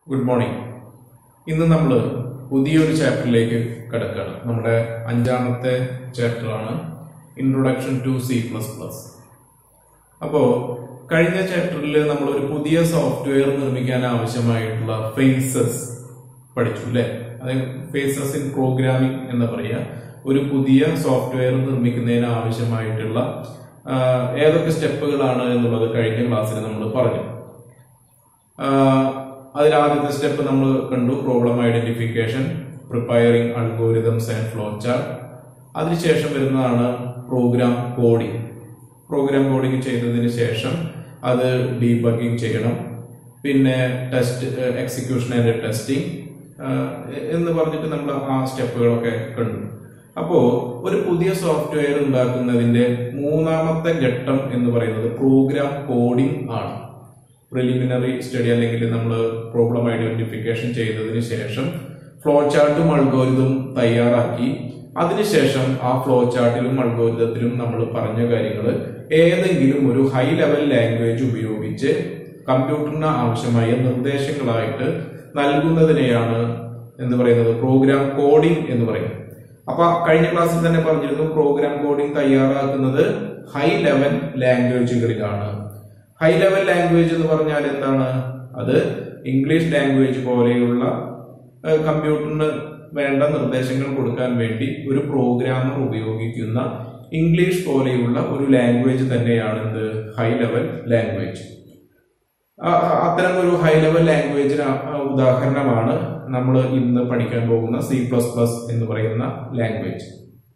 good morning ഇന്ന് നമ്മൾ പുതിയൊരു ചാപ്റ്ററിലേക്ക് കിടക്കുകയാണ് നമ്മുടെ അഞ്ചാമത്തെ ചാപ്റ്ററാണ് introduction to C plus plus അപ്പോൾ കഴിഞ്ഞ ചാപ്റ്ററിൽ നമ്മൾ ഒരു പുതിയ സോഫ്റ്റ്വെയർ നിർമ്മിക്കാൻ ആവശ്യമായിട്ടുള്ള ഫേസസ് പഠിച്ചു അല്ലേ അതായത് ഫേസസ് ഇൻ പ്രോഗ്രാമിംഗ് എന്ന് പറയുക ഒരു പുതിയ സോഫ്റ്റ്വെയർ നിർമ്മിക്കുന്നതിന് ആവശ്യമായിട്ടുള്ള ആ, ഏതൊക്കെ സ്റ്റെപ്പുകളാണ് എന്നുള്ളത് കഴിഞ്ഞ ക്ലാസ്സിൽ നമ്മൾ പറഞ്ഞു ആഹ് അതിൽ ആദ്യത്തെ സ്റ്റെപ്പ് നമ്മൾ കണ്ടു problem identification preparing algorithms and flow chart അതിനുശേഷം വരുന്നതാണ് പ്രോഗ്രാം കോഡിംഗ് പ്രോഗ്രാം കോഡിംഗ് ചെയ്തതിന് ശേഷം അത് ഡീബഗിങ് ചെയ്യണം പിന്നെ ടെസ്റ്റ് എക്സിക്യൂഷൻ ആൻഡ് ടെസ്റ്റിംഗ് എന്ന് പറഞ്ഞിട്ട് നമ്മൾ ആ സ്റ്റെപ്പുകളൊക്കെ കണ്ടു അപ്പോ ഒരു പുതിയ സോഫ്റ്റ്വെയർ ഉണ്ടാക്കുന്നതിന്റെ മൂന്നാമത്തെ ഘട്ടം എന്ന് പറയുന്നത് പ്രോഗ്രാം കോഡിംഗ് ആണ് പ്രിലിമിനറി സ്റ്റഡി അല്ലെങ്കിൽ നമ്മൾ പ്രോബ്ലം ഐഡന്റിഫിക്കേഷൻ ചെയ്തതിന് ശേഷം ഫ്ലോ ചാർട്ടും അൾഗോരിതം തയ്യാറാക്കി അതിനുശേഷം ആ ഫ്ലോ ചാർട്ടിലും അൾഗോരിതത്തിലും നമ്മൾ പറഞ്ഞ കാര്യങ്ങൾ ഏതെങ്കിലും ഒരു ഹൈ ലെവൽ ലാംഗ്വേജ് ഉപയോഗിച്ച് കമ്പ്യൂട്ടറിന് ആവശ്യമായ നിർദ്ദേശങ്ങളായിട്ട് നൽകുന്നതിനെയാണ് എന്ന് പറയുന്നത് പ്രോഗ്രാം കോഡിംഗ് എന്ന് പറയുന്നത് അപ്പൊ കഴിഞ്ഞ ക്ലാസ്സിൽ തന്നെ പറഞ്ഞിരുന്നു പ്രോഗ്രാം കോഡിംഗ് തയ്യാറാക്കുന്നത് ഹൈ ലെവൽ ലാംഗ്വേജുകളിലാണ് ഹൈ ലെവൽ ലാംഗ്വേജ് എന്ന് പറഞ്ഞാൽ എന്താണ് അത് ഇംഗ്ലീഷ് ലാംഗ്വേജ് പോലെയുള്ള ഏഹ്, കമ്പ്യൂട്ടറിന് വേണ്ട നിർദ്ദേശങ്ങൾ കൊടുക്കാൻ വേണ്ടി ഒരു പ്രോഗ്രാമർ ഉപയോഗിക്കുന്ന ഇംഗ്ലീഷ് പോലെയുള്ള ഒരു ലാംഗ്വേജ് തന്നെയാണ് എന്ത് ഹൈ ലെവൽ ലാംഗ്വേജ് ആ- ആ- അത്തരം ഒരു ഹൈ ലെവൽ ലാംഗ്വേജിന് ഉദാഹരണമാണ് നമ്മൾ ഇന്ന് പഠിക്കാൻ പോകുന്ന സി പ്ലസ് പ്ലസ് എന്ന് പറയുന്ന ലാംഗ്വേജ്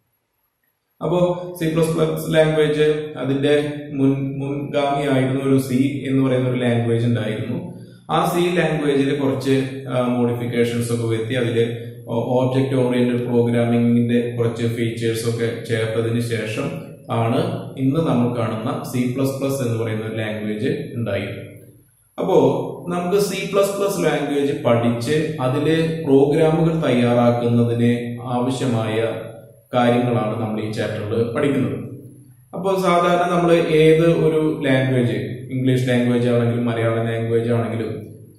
അപ്പോ സി പ്ലസ് പ്ലസ് ലാംഗ്വേജ് അതിന്റെ മുൻ മുൻഗാമിയായിരുന്ന ഒരു സി എന്ന് പറയുന്ന ഒരു ലാംഗ്വേജ് ഉണ്ടായിരുന്നു ആ സി ലാംഗ്വേജിൽ കുറച്ച് മോഡിഫിക്കേഷൻസ് ഒക്കെ വരുത്തി അതിൽ ഓബ്ജക്റ്റ് ഓറിയന്റഡ് പ്രോഗ്രാമിംഗിന്റെ കുറച്ച് ഫീച്ചേഴ്സ് ഒക്കെ ചേർത്തതിന് ശേഷം ആണ് ഇന്ന് നമ്മൾ കാണുന്ന സി പ്ലസ് പ്ലസ് എന്ന് പറയുന്ന ഒരു ലാംഗ്വേജ് ഉണ്ടായത് അപ്പോ നമുക്ക് സി പ്ലസ് പ്ലസ് ലാംഗ്വേജ് പഠിച്ച് അതില് പ്രോഗ്രാമുകൾ തയ്യാറാക്കുന്നതിന് ആവശ്യമായ കാര്യങ്ങളാണ് നമ്മൾ ഈ ചാപ്റ്ററിൽ പഠിക്കുന്നത് അപ്പോൾ സാധാരണ നമ്മൾ ഏത് ഒരു ലാംഗ്വേജ് ഇംഗ്ലീഷ് ലാംഗ്വേജ് ആണെങ്കിലും മലയാളം ലാംഗ്വേജ് ആണെങ്കിലും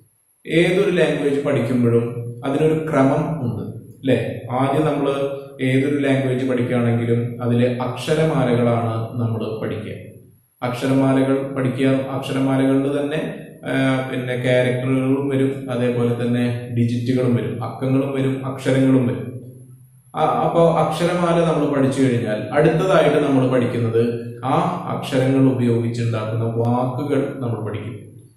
ഏതൊരു ലാംഗ്വേജ് പഠിക്കുമ്പോഴും അതിനൊരു ക്രമം ഉണ്ട് അല്ലെ ആദ്യം നമ്മൾ ഏതൊരു ലാംഗ്വേജ് പഠിക്കുകയാണെങ്കിലും അതിലെ അക്ഷരമാലകളാണ് നമ്മൾ പഠിക്കുക അക്ഷരമാലകൾ പഠിക്കുക അക്ഷരമാലകളിൽ തന്നെ ആ, പിന്നെ ക്യാരക്ടറുകളും വരും അതേപോലെ തന്നെ ഡിജിറ്റുകളും വരും അക്കങ്ങളും വരും അക്ഷരങ്ങളും വരും ആ- അപ്പോ അക്ഷരമാല നമ്മൾ പഠിച്ചു കഴിഞ്ഞാൽ അടുത്തതായിട്ട് നമ്മൾ പഠിക്കുന്നത് ആ അക്ഷരങ്ങൾ ഉപയോഗിച്ചുണ്ടാക്കുന്ന വാക്കുകൾ നമ്മൾ പഠിക്കും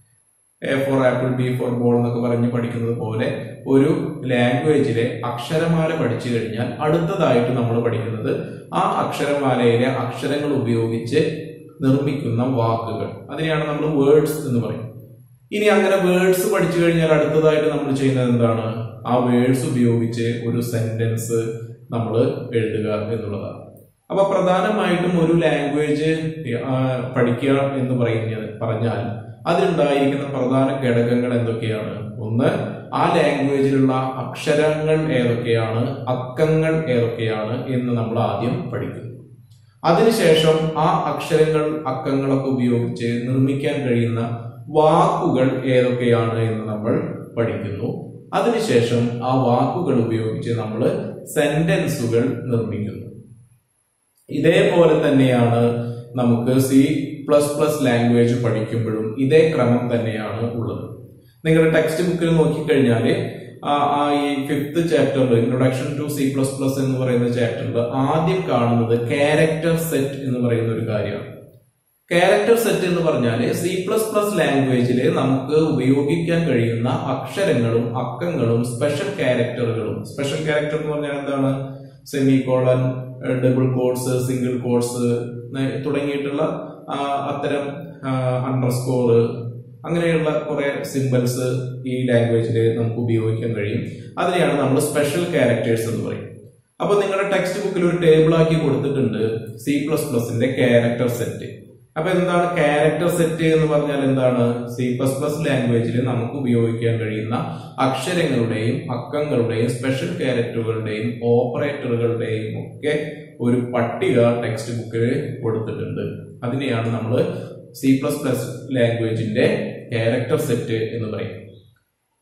A for apple B for ball എന്നൊക്കെ പറഞ്ഞ് പഠിക്കുന്നത് പോലെ ഒരു ലാംഗ്വേജിലെ അക്ഷരമാല പഠിച്ചു കഴിഞ്ഞാൽ അടുത്തതായിട്ട് നമ്മൾ പഠിക്കുന്നത് ആ അക്ഷരമാലയിലെ അക്ഷരങ്ങൾ ഉപയോഗിച്ച് നിർമ്മിക്കുന്ന വാക്കുകൾ അതിനെയാണ് നമ്മൾ വേർഡ്സ് എന്ന് പറയും ഇനി അങ്ങനെ വേർഡ്സ് പഠിച്ചു കഴിഞ്ഞാൽ അടുത്തതായിട്ട് നമ്മൾ ചെയ്യുന്നത് എന്താണ് ആ വേർഡ്സ് ഉപയോഗിച്ച് ഒരു സെന്റൻസ് നമ്മൾ എഴുതുക എന്നുള്ളതാണ് അപ്പൊ പ്രധാനമായിട്ടും ഒരു ലാംഗ്വേജ് പഠിക്കുക എന്ന് പറയുന്നത് പറഞ്ഞാൽ അതിലുണ്ടായിരിക്കുന്ന പ്രധാന ഘടകങ്ങൾ എന്തൊക്കെയാണ് ഒന്ന് ആ ലാംഗ്വേജിലുള്ള അക്ഷരങ്ങൾ ഏതൊക്കെയാണ് അക്കങ്ങൾ ഏതൊക്കെയാണ് എന്ന് നമ്മൾ ആദ്യം പഠിക്കും അതിനുശേഷം ആ അക്ഷരങ്ങൾ അക്കങ്ങളൊക്കെ ഉപയോഗിച്ച് നിർമ്മിക്കാൻ കഴിയുന്ന വാക്കുകൾ ഏതൊക്കെയാണ് എന്ന് നമ്മൾ പഠിക്കുന്നു അതിനുശേഷം ആ വാക്കുകൾ ഉപയോഗിച്ച് നമ്മൾ സെന്റൻസുകൾ നിർമ്മിക്കുന്നു ഇതേപോലെ തന്നെയാണ് നമുക്ക് സി പ്ലസ് പ്ലസ് ലാംഗ്വേജ് പഠിക്കുമ്പോഴും ഇതേ ക്രമം തന്നെയാണ് ഉള്ളത് നിങ്ങളുടെ ടെക്സ്റ്റ് ബുക്കിൽ നോക്കിക്കഴിഞ്ഞാൽ ആ ഈ ഫിഫ്ത്ത് ചാപ്റ്ററിൽ introduction to C plus plus എന്ന് പറയുന്ന ചാപ്റ്ററിൽ ആദ്യം കാണുന്നത് ക്യാരക്ടർ സെറ്റ് എന്ന് പറയുന്ന ഒരു കാര്യമാണ് ക്യാരക്ടർ സെറ്റ് എന്ന് പറഞ്ഞാൽ സി പ്ലസ് പ്ലസ് ലാംഗ്വേജിൽ നമുക്ക് ഉപയോഗിക്കാൻ കഴിയുന്ന അക്ഷരങ്ങളും അക്കങ്ങളും സ്പെഷ്യൽ ക്യാരക്ടറുകളും സ്പെഷ്യൽ ക്യാരക്ടർ എന്ന് പറഞ്ഞാൽ എന്താണ് semicolon double quotes single quotes തുടങ്ങിയിട്ടുള്ള ആ, അത്തരം അണ്ടർസ്കോർ അങ്ങനെയുള്ള കുറെ സിമ്പിൾസ് ഈ ലാംഗ്വേജിൽ നമുക്ക് ഉപയോഗിക്കാൻ കഴിയും അതിനെയാണ് നമ്മൾ സ്പെഷ്യൽ ക്യാരക്ടേഴ്സ് എന്ന് പറയും അപ്പൊ നിങ്ങളുടെ ടെക്സ്റ്റ് ബുക്കിൽ ഒരു ടേബിൾ ആക്കി കൊടുത്തിട്ടുണ്ട് സി പ്ലസ് പ്ലസിന്റെ ക്യാരക്ടർ സെറ്റ് അപ്പൊ എന്താണ് ക്യാരക്ടർ സെറ്റ് എന്ന് പറഞ്ഞാൽ എന്താണ് സി പ്ലസ് പ്ലസ് ലാംഗ്വേജിൽ നമുക്ക് ഉപയോഗിക്കാൻ കഴിയുന്ന അക്ഷരങ്ങളുടെയും അക്കങ്ങളുടെയും സ്പെഷ്യൽ ക്യാരക്ടറുകളുടെയും ഓപ്പറേറ്ററുകളുടെയും ഒക്കെ ഒരു പട്ടിക ടെക്സ്റ്റ് ബുക്കിൽ കൊടുത്തിട്ടുണ്ട് അതിനെയാണ് നമ്മൾ സി പ്ലസ് പ്ലസ് ലാംഗ്വേജിന്റെ ക്യാരക്ടർ സെറ്റ് എന്ന് പറയും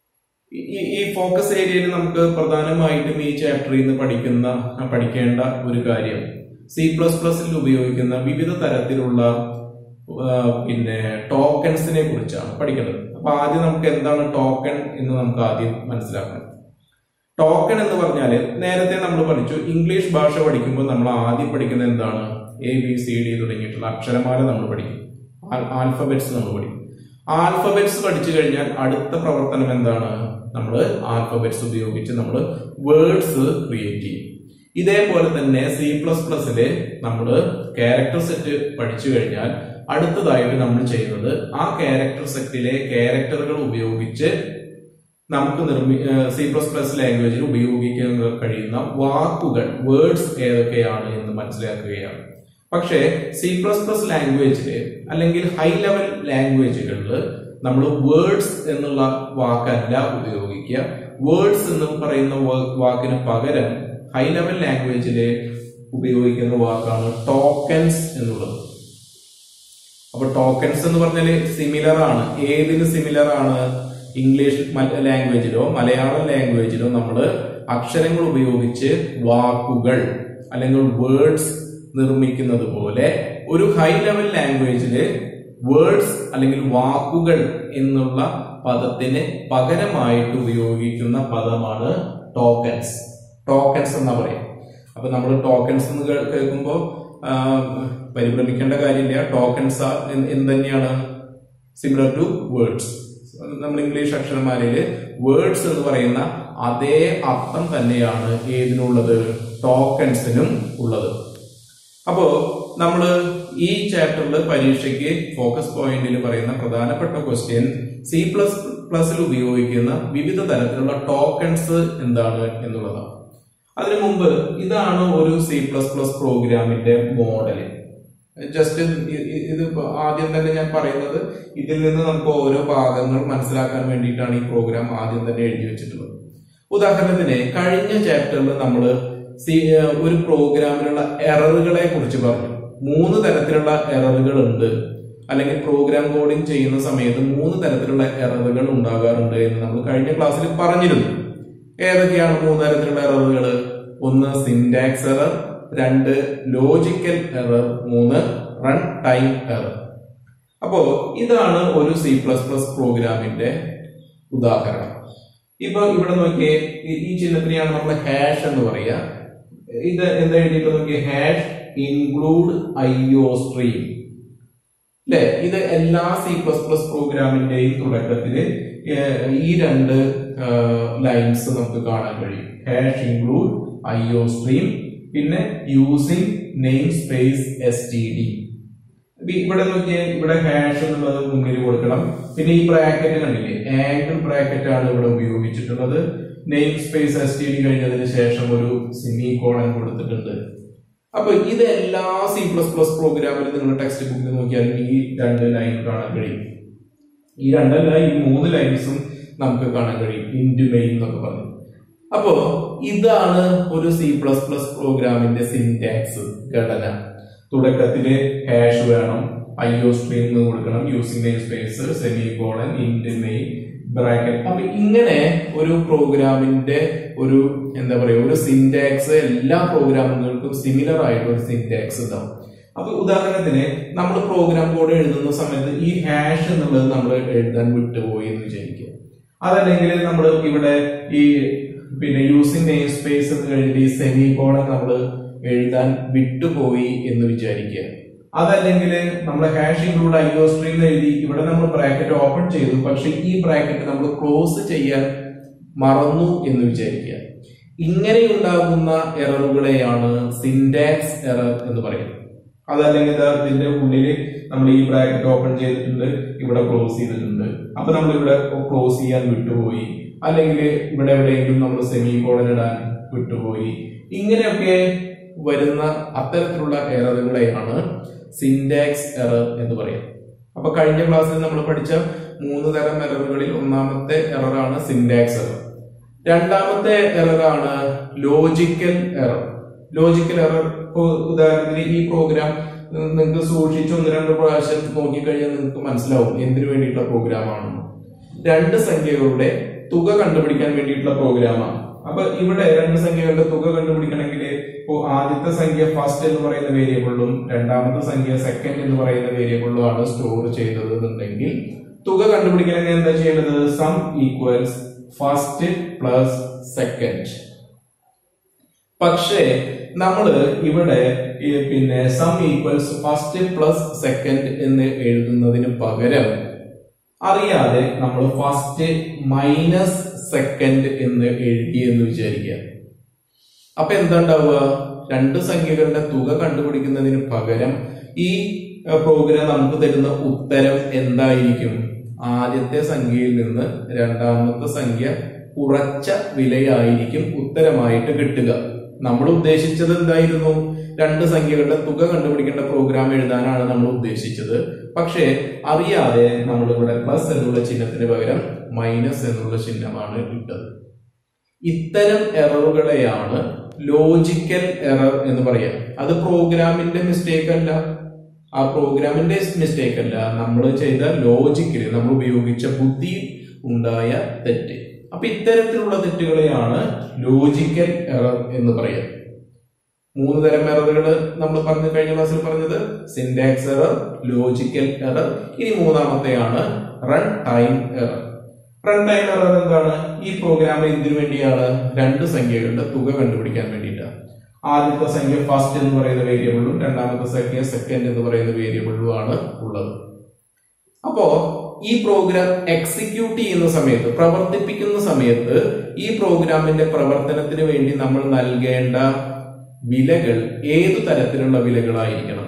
ഈ- ഈ- ഈ ഫോക്കസ് ഏരിയയിൽ നമുക്ക് പ്രധാനമായിട്ടും ഈ ചാപ്റ്ററിൽ നിന്ന് പഠിക്കുന്ന പഠിക്കേണ്ട ഒരു കാര്യം സി പ്ലസ് പ്ലസിൽ ഉപയോഗിക്കുന്ന വിവിധ തരത്തിലുള്ള ആ, പിന്നെ ടോക്കൺസിനെ കുറിച്ചാണ് പഠിക്കേണ്ടത് അപ്പൊ ആദ്യം നമുക്ക് എന്താണ് ടോക്കൺ എന്ന് നമുക്ക് ആദ്യം മനസ്സിലാക്കണം ടോക്കൺ എന്ന് പറഞ്ഞാൽ നേരത്തെ നമ്മൾ പഠിച്ചു ഇംഗ്ലീഷ് ഭാഷ പഠിക്കുമ്പോൾ നമ്മൾ ആദ്യം പഠിക്കുന്നത് എന്താണ് എ ബി സി ഡി തുടങ്ങിയിട്ടുള്ള അക്ഷരമാല നമ്മൾ പഠിക്കും ആൽഫബറ്റ്സ് നമ്മൾ പഠിക്കും ആൽഫബറ്റ്സ് പഠിച്ചു കഴിഞ്ഞാൽ അടുത്ത പ്രവർത്തനം എന്താണ് നമ്മൾ ആൽഫബറ്റ്സ് ഉപയോഗിച്ച് നമ്മൾ വേർഡ്സ് ക്രിയേറ്റ് ചെയ്യും ഇതേപോലെ തന്നെ സി പ്ലസ് പ്ലസില് നമ്മൾ ക്യാരക്ടർ സെറ്റ് പഠിച്ചു കഴിഞ്ഞാൽ അടുത്തതായിട്ട് നമ്മൾ ചെയ്യുന്നത് ആ ക്യാരക്ടർ സെറ്റിലെ ക്യാരക്ടറുകൾ ഉപയോഗിച്ച് നമുക്ക് നിർമ്മി സി പ്ലസ് പ്ലസ് ലാംഗ്വേജിൽ ഉപയോഗിക്കാൻ കഴിയുന്ന വാക്കുകൾ വേർഡ്സ് ഏതൊക്കെയാണ് എന്ന് മനസ്സിലാക്കുകയാണ് പക്ഷേ സി പ്ലസ് പ്ലസ് ലാംഗ്വേജില് അല്ലെങ്കിൽ ഹൈ ലെവൽ ലാംഗ്വേജുകളിൽ നമ്മൾ വേർഡ്സ് എന്നുള്ള വാക്കല്ല ഉപയോഗിക്കുക വേർഡ്സ് എന്ന് പറയുന്ന വാ- വാക്കിന് പകരം ഹൈ ലെവൽ ലാംഗ്വേജില് ഉപയോഗിക്കുന്ന വാക്കാണ് ടോക്കൻസ് എന്നുള്ളത് അപ്പൊ ടോക്കൺസ് എന്ന് പറഞ്ഞാല് സിമിലർ ആണ് ഏതിന് സിമിലർ ആണ് ഇംഗ്ലീഷ് ലാംഗ്വേജിലോ മലയാളം ലാംഗ്വേജിലോ നമ്മൾ അക്ഷരങ്ങൾ ഉപയോഗിച്ച് വാക്കുകൾ അല്ലെങ്കിൽ വേർഡ്സ് നിർമ്മിക്കുന്നത് പോലെ ഒരു ഹൈ ലെവൽ ലാംഗ്വേജില് വേർഡ്സ് അല്ലെങ്കിൽ വാക്കുകൾ എന്നുള്ള പദത്തിന് പകരമായിട്ട് ഉപയോഗിക്കുന്ന പദമാണ് ടോക്കൻസ് ടോക്കൻസ് എന്നാ പറയാം അപ്പൊ നമ്മൾ ടോക്കൺസ് എന്ന് കേ- കേൾക്കുമ്പോ ആ, പരിഭ്രമിക്കേണ്ട കാര്യമില്ല ടോക്കൺസ് എന്ത് തന്നെയാണ് സിമിലർ ടു വേർഡ്സ് നമ്മൾ ഇംഗ്ലീഷ് അക്ഷരമാലയില് വേർഡ്സ് എന്ന് പറയുന്ന അതേ അർത്ഥം തന്നെയാണ് ഏതിനുള്ളത് ടോക്കൺസിനും ഉള്ളത് അപ്പോ നമ്മൾ ഈ ചാപ്റ്ററിൽ പരീക്ഷയ്ക്ക് ഫോക്കസ് പോയിന്റിൽ പറയുന്ന പ്രധാനപ്പെട്ട ക്വസ്റ്റ്യൻ സി പ്ലസ് പ്ലസിൽ ഉപയോഗിക്കുന്ന വിവിധ തരത്തിലുള്ള ടോക്കൺസ് എന്താണ് എന്നുള്ളതാണ് അതിനു മുമ്പ് ഇതാണ് ഒരു സി പ്ലസ് പ്ലസ് പ്രോഗ്രാമിന്റെ മോഡല് ജസ്റ്റ് ഇത് ഇപ്പൊ ആദ്യം തന്നെ ഞാൻ പറയുന്നത് ഇതിൽ നിന്ന് നമുക്ക് ഓരോ ഭാഗങ്ങൾ മനസ്സിലാക്കാൻ വേണ്ടിയിട്ടാണ് ഈ പ്രോഗ്രാം ആദ്യം തന്നെ എഴുതി വെച്ചിട്ടുള്ളത് ഉദാഹരണത്തിന് കഴിഞ്ഞ ചാപ്റ്ററിൽ നമ്മൾ ഒരു പ്രോഗ്രാമിലുള്ള എററുകളെ കുറിച്ച് പറഞ്ഞു മൂന്ന് തരത്തിലുള്ള എററുകൾ ഉണ്ട് അല്ലെങ്കിൽ പ്രോഗ്രാം കോഡിംഗ് ചെയ്യുന്ന സമയത്ത് മൂന്ന് തരത്തിലുള്ള എററുകൾ ഉണ്ടാകാറുണ്ട് എന്ന് നമ്മൾ കഴിഞ്ഞ ക്ലാസ്സിൽ പറഞ്ഞിരുന്നു ഏതൊക്കെയാണ് മൂന്ന് തരത്തിലുള്ള എററുകൾ ഒന്ന് സിൻടാക്സ് എറർ രണ്ട് ലോജിക്കൽ എറർ മൂന്ന് റൺ ടൈം എറർ അപ്പോ ഇതാണ് ഒരു സി പ്ലസ് പ്ലസ് പ്രോഗ്രാമിന്റെ ഉദാഹരണം ഇപ്പൊ ഇവിടെ നോക്കിയേ ഈ- ഈ ചിഹ്നത്തിനെയാണ് നമ്മൾ ഹാഷ് എന്ന് പറയുക ഇത് എന്താ എഴുതിയിട്ട് നോക്കിയേ ഹാഷ് ഇൻക്ലൂഡ് ഐഒ സ്ട്രീം അല്ലെ ഇത് എല്ലാ സി പ്ലസ് പ്ലസ് പ്രോഗ്രാമിന്റെയും തുടക്കത്തില് ഏഹ്, ഈ രണ്ട് ലൈൻസ് നമുക്ക് കാണാൻ കഴിയും ഹാഷ് ഇൻക്ലൂഡ് ഐഒ സ്ട്രീം പിന്നെ using namespace S T D ഇവിടെ നോക്കിയാൽ ഇവിടെ ഹാഷ് എന്നുള്ളത് മുന്നിൽ കൊടുക്കണം പിന്നെ ഈ ബ്രാക്കറ്റ് കണ്ടില്ലേ ആംഗിൾ ബ്രാക്കറ്റ് ആണ് ഇവിടെ ഉപയോഗിച്ചിട്ടുള്ളത് namespace S T D കഴിഞ്ഞതിന് ശേഷം ഒരു സെമി കോളൻ കൊടുത്തിട്ടുണ്ട് അപ്പൊ ഇത് എല്ലാ സി പ്ലസ് പ്ലസ് പ്രോഗ്രാമിലും നിങ്ങൾ ടെക്സ്റ്റ് ബുക്കിൽ നോക്കിയാൽ ഈ രണ്ട് ലൈൻ കാണാൻ കഴിയും ഈ രണ്ടല്ല ഈ മൂന്ന് ലൈൻസും നമുക്ക് കാണാൻ കഴിയും ഇൻഡു മെയിൻ എന്നൊക്കെ പറഞ്ഞു അപ്പോ ഇതാണ് ഒരു സി പ്ലസ് പ്ലസ് പ്രോഗ്രാമിന്റെ സിൻടാക്സ് ഘടന തുടക്കത്തില് ഹാഷ് വേണം ഐ ഒ സ്ട്രീം എന്ന് കൊടുക്കണം using namespace semicolon int main bracket അപ്പൊ ഇങ്ങനെ ഒരു പ്രോഗ്രാമിന്റെ ഒരു എന്താ പറയുക ഒരു സിൻടാക്സ് എല്ലാ പ്രോഗ്രാമുകൾക്കും സിമിലർ ആയിട്ട് ഒരു സിൻടാക്സ് ഉണ്ടാവും അപ്പൊ ഉദാഹരണത്തിന് നമ്മൾ പ്രോഗ്രാം കോഡ് എഴുതുന്ന സമയത്ത് ഈ ഹാഷ് എന്നുള്ളത് നമ്മൾ എഴുതാൻ വിട്ടുപോയി എന്ന് വിചാരിക്കുക അതല്ലെങ്കിൽ നമ്മൾ ഇവിടെ ഈ പിന്നെ യൂസിങ് നെയിം സ്പേസ് എന്ന് കഴിഞ്ഞിട്ട് ഈ സെമി കോളൻ നമ്മൾ എഴുതാൻ വിട്ടുപോയി എന്ന് വിചാരിക്കുക അതല്ലെങ്കിൽ നമ്മൾ ഹാഷ് ഇൻക്ലൂഡ് ഐഒ സ്ട്രീം എഴുതി ഇവിടെ നമ്മൾ ബ്രാക്കറ്റ് ഓപ്പൺ ചെയ്തു പക്ഷെ ഈ ബ്രാക്കറ്റ് നമ്മൾ ക്ലോസ് ചെയ്യാൻ മറന്നു എന്ന് വിചാരിക്കുക ഇങ്ങനെ ഉണ്ടാകുന്ന എററുകളെയാണ് സിൻടാക്സ് എറർ എന്ന് പറയുന്നത് അതല്ലെങ്കിൽ ദാ ഇതിന്റെ ഉള്ളിൽ നമ്മൾ ഈ ബ്രാക്കറ്റ് ഓപ്പൺ ചെയ്തിട്ടുണ്ട് ഇവിടെ ക്ലോസ് ചെയ്തിട്ടുണ്ട് അപ്പൊ നമ്മൾ ഇവിടെ ക്ലോസ് ചെയ്യാൻ വിട്ടുപോയി അല്ലെങ്കിൽ ഇവിടെ എവിടെയെങ്കിലും നമ്മൾ സെമി കോളൻ ഇടാൻ വിട്ടുപോയി ഇങ്ങനെയൊക്കെ വരുന്ന അത്തരത്തിലുള്ള എററുകളെയാണ് സിൻടാക്സ് എറർ എന്ന് പറയുന്നത് അപ്പൊ കഴിഞ്ഞ ക്ലാസ്സിൽ നമ്മൾ പഠിച്ച മൂന്ന് തരം എററുകളിൽ ഒന്നാമത്തെ എററാണ് സിൻടാക്സ് എറർ രണ്ടാമത്തെ എററാണ് ലോജിക്കൽ എറർ ലോജിക്കൽ എറർ ഉദാഹരണത്തിന് ഈ പ്രോഗ്രാം നിങ്ങൾക്ക് സൂക്ഷിച്ച് ഒന്ന് രണ്ട് പ്രാവശ്യം നോക്കിക്കഴിഞ്ഞാൽ നിങ്ങൾക്ക് മനസ്സിലാവും എന്തിനു വേണ്ടിയിട്ടുള്ള പ്രോഗ്രാം ആണെന്ന് രണ്ട് സംഖ്യകളുടെ തുക കണ്ടുപിടിക്കാൻ വേണ്ടിയിട്ടുള്ള പ്രോഗ്രാമാണ് അപ്പൊ ഇവിടെ രണ്ട് സംഖ്യകളുടെ തുക കണ്ടുപിടിക്കണമെങ്കിൽ ഇപ്പോ ആദ്യത്തെ സംഖ്യ ഫസ്റ്റ് എന്ന് പറയുന്ന വേരിയബിളിലും രണ്ടാമത്തെ സംഖ്യ സെക്കൻഡ് എന്ന് പറയുന്ന വേരിയബിളിലും ആണ് സ്റ്റോർ ചെയ്തത് എന്നുണ്ടെങ്കിൽ തുക കണ്ടുപിടിക്കണമെങ്കിൽ എന്താ ചെയ്യേണ്ടത് sum equals first plus second പക്ഷേ നമ്മൾ ഇവിടെ ഈ പിന്നെ sum equals first plus second എന്ന് എഴുതുന്നതിന് പകരം അറിയാതെ നമ്മൾ ഫസ്റ്റ് മൈനസ് സെക്കൻഡ് എന്ന് എഴുതി എന്ന് വിചാരിക്കുക അപ്പൊ എന്താ ഉണ്ടാവുക രണ്ട് സംഖ്യകളുടെ തുക കണ്ടുപിടിക്കുന്നതിന് പകരം ഈ പ്രോഗ്രാം നമുക്ക് തരുന്ന ഉത്തരം എന്തായിരിക്കും ആദ്യത്തെ സംഖ്യയിൽ നിന്ന് രണ്ടാമത്തെ സംഖ്യ കുറച്ച വിലയായിരിക്കും ഉത്തരമായിട്ട് കിട്ടുക നമ്മൾ ഉദ്ദേശിച്ചത് എന്തായിരുന്നു രണ്ട് സംഖ്യകളുടെ തുക കണ്ടുപിടിക്കേണ്ട പ്രോഗ്രാം എഴുതാനാണ് നമ്മൾ ഉദ്ദേശിച്ചത് പക്ഷേ അറിയാതെ നമ്മൾ ഇവിടെ പ്ലസ് എന്നുള്ള ചിഹ്നത്തിന് പകരം മൈനസ് എന്നുള്ള ചിഹ്നമാണ് ഇട്ടത് ഇത്തരം എററുകളെയാണ് ലോജിക്കൽ എറർ എന്ന് പറയാം അത് പ്രോഗ്രാമിന്റെ മിസ്റ്റേക്ക് അല്ല ആ പ്രോഗ്രാമിന്റെ മിസ്റ്റേക്ക് അല്ല നമ്മൾ ചെയ്ത ലോജിക്കിൽ നമ്മൾ ഉപയോഗിച്ച ബുദ്ധി ഉണ്ടായ തെറ്റ് അപ്പൊ ഇത്തരത്തിലുള്ള തെറ്റുകളെയാണ് ലോജിക്കൽ എറർ എന്ന് പറയാം മൂന്ന് തരം എററുകൾ നമ്മൾ പറഞ്ഞ കഴിഞ്ഞ ക്ലാസ്സിൽ പറഞ്ഞത് സിൻഡാക്സ് എറർ ലോജിക്കൽ എറർ ഇനി മൂന്നാമത്തെയാണ് run time error run time error എന്താണ് ഈ പ്രോഗ്രാം എന്തിനു വേണ്ടിയാണ് രണ്ട് സംഖ്യകളുടെ തുക കണ്ടുപിടിക്കാൻ വേണ്ടിയിട്ടാണ് ആദ്യത്തെ സംഖ്യ ഫസ്റ്റ് എന്ന് പറയുന്ന വേരിയബിളും രണ്ടാമത്തെ സംഖ്യ സെക്കൻഡ് എന്ന് പറയുന്ന വേരിയബിളുമാണ് ഉള്ളത് അപ്പോ ഈ പ്രോഗ്രാം എക്സിക്യൂട്ട് ചെയ്യുന്ന സമയത്ത് പ്രവർത്തിപ്പിക്കുന്ന സമയത്ത് ഈ പ്രോഗ്രാമിന്റെ പ്രവർത്തനത്തിന് വേണ്ടി നമ്മൾ നൽകേണ്ട വിലകൾ ഏതു തരത്തിലുള്ള വിലകളായിരിക്കണം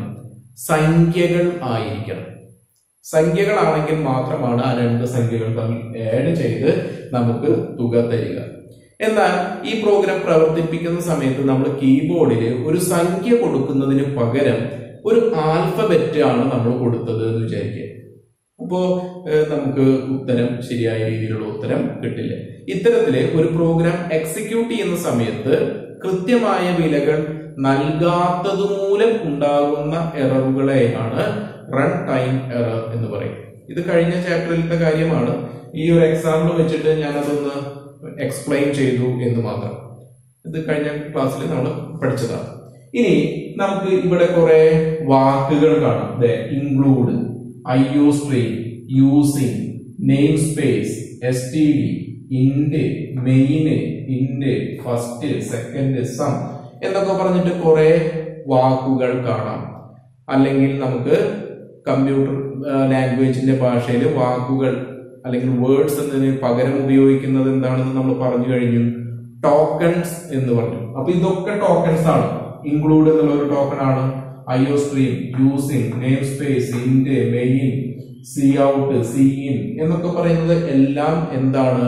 സംഖ്യകൾ ആയിരിക്കണം സംഖ്യകളാണെങ്കിൽ മാത്രമാണ് ആ രണ്ട് സംഖ്യകൾ തമ്മിൽ ആഡ് ചെയ്ത് നമുക്ക് തുക തരിക എന്നാൽ ഈ പ്രോഗ്രാം പ്രവർത്തിപ്പിക്കുന്ന സമയത്ത് നമ്മൾ കീബോർഡിൽ ഒരു സംഖ്യ കൊടുക്കുന്നതിന് പകരം ഒരു ആൽഫബറ്റ് ആണ് നമ്മൾ കൊടുത്തത് എന്ന് വിചാരിക്കുക അപ്പോ ഏഹ്, നമുക്ക് ഉത്തരം ശരിയായ രീതിയിലുള്ള ഉത്തരം കിട്ടില്ല ഇത്തരത്തില് ഒരു പ്രോഗ്രാം എക്സിക്യൂട്ട് ചെയ്യുന്ന സമയത്ത് കൃത്യമായ വിലകൾ നൽകാത്തത് മൂലം ഉണ്ടാകുന്ന എററുകളെയാണ് റൺ ടൈം എറർ എന്ന് പറയും ഇത് കഴിഞ്ഞ ചാപ്റ്ററിലത്തെ കാര്യമാണ് ഈ ഒരു എക്സാമ്പിൾ വെച്ചിട്ട് ഞാനതൊന്ന് എക്സ്പ്ലെയിൻ ചെയ്തു എന്ന് മാത്രം ഇത് കഴിഞ്ഞ ക്ലാസ്സിൽ നമ്മൾ പഠിച്ചതാണ് ഇനി നമുക്ക് ഇവിടെ കുറെ വാക്കുകൾ കാണാം include I O stream using namespace S T D int main int first second sum എന്നൊക്കെ പറഞ്ഞിട്ട് കുറെ വാക്കുകൾ കാണാം അല്ലെങ്കിൽ നമുക്ക് കമ്പ്യൂട്ടർ ലാംഗ്വേജിന്റെ ഭാഷയിൽ വാക്കുകൾ അല്ലെങ്കിൽ വേർഡ്സ് എന്നതിന് പകരം ഉപയോഗിക്കുന്നത് എന്താണെന്ന് നമ്മൾ പറഞ്ഞു കഴിഞ്ഞു ടോക്കൺസ് എന്ന് പറഞ്ഞു അപ്പൊ ഇതൊക്കെ ടോക്കൺസ് ആണ് ഇൻക്ലൂഡ് എന്നുള്ള ഒരു ടോക്കൺ ആണ് IO stream using namespace int main C out C in എന്നൊക്കെ പറയുന്നത് എല്ലാം എന്താണ്